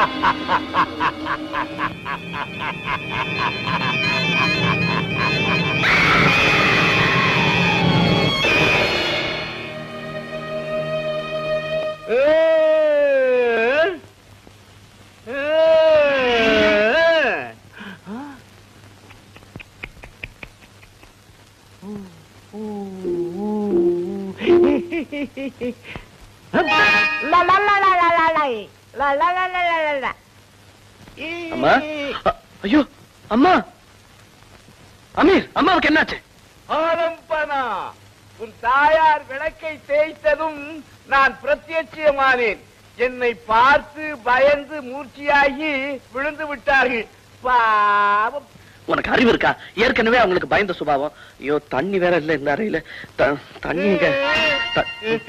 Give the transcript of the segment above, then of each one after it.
அம்மா அ- ஐயோ அம்மா அமீர் அம்மாவுக்கு என்னாச்சு ஆரம்பனா உன் தாயார் விளக்கை தேய்த்ததும் நான் பிரத்யட்சியமானேன் என்னை பார்த்து பயந்து மூர்ச்சியாகி விழுந்து விட்டார்கள் பாவம் உனக்கு அறிவு இருக்கா ஏற்கனவே அவங்களுக்கு பயந்த சுபாவம் ஐயோ தண்ணி வேற இல்ல இந்த அறையில த- தண்ணி இங்க த-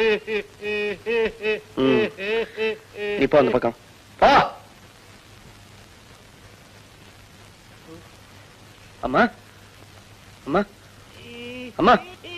ம். நீ போ அந்த பக்கம் போ அம்மா அம்மா அம்மா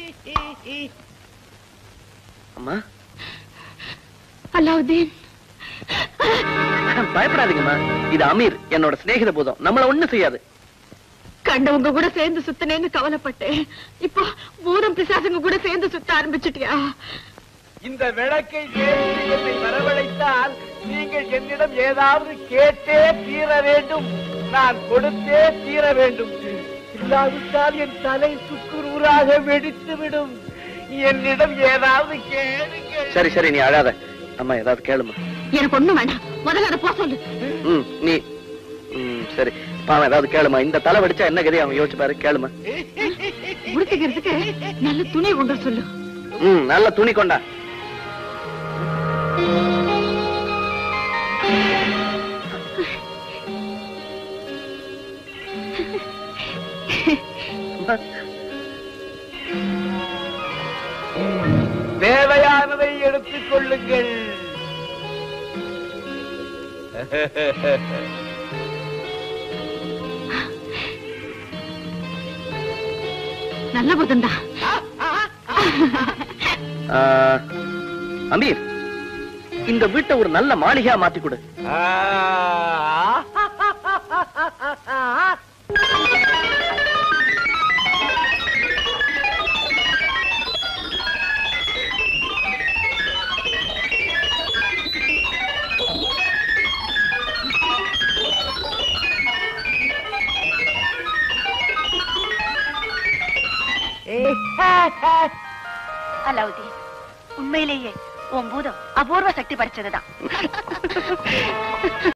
அம்மா அலாவுதீன் பயப்படாதீங்கம்மா இது அமீர் என்னோட சிநேகித பூதம் நம்மள ஒண்ணும் செய்யாது கண்டவங்க கூட சேர்ந்து சுத்தினேன்னு கவலைப்பட்டேன் இப்போ பூதம் பிசாசுங்க கூட சேர்ந்து சுத்த ஆரம்பிச்சிட்டியா இந்த விளக்கை தேடி என்னை வரவழைத்தால் நீங்கள் என்னிடம் ஏதாவது கேட்டே தீர வேண்டும் நான் கொடுத்தே தீர வேண்டும் இல்லாவிட்டால் என் தலை சுக்குநூறாக வெடித்து விடும் என்னிடம் ஏதாவது கேளுங்கள் சரி சரி நீ அழாத அம்மா ஏதாவது கேளுமா எனக்கு ஒண்ணும் வேண்டாம் முதல்ல அதை போ சொல்லு ம் நீ ம் சரி பாவம் ஏதாவது கேளுமா இந்த தலை வெடிச்சா என்ன கதி அவன் யோசிச்சு பாரு கேளுமா உடுத்துக்கிறதுக்கு நல்ல துணி கொண்டு வர சொல்லு ம் நல்ல துணி கொண்டா தேவையானதை எடுத்துக் கொள்ளுங்கள் நல்ல பூதம் தான் ஆ, அமீர் இந்த வீட்டை ஒரு நல்ல மாளிகையா மாத்தி கொடு அலாவுதீன் உண்மையிலேயே உன் பூதம் அபூர்வ சக்தி படைச்சதுதான்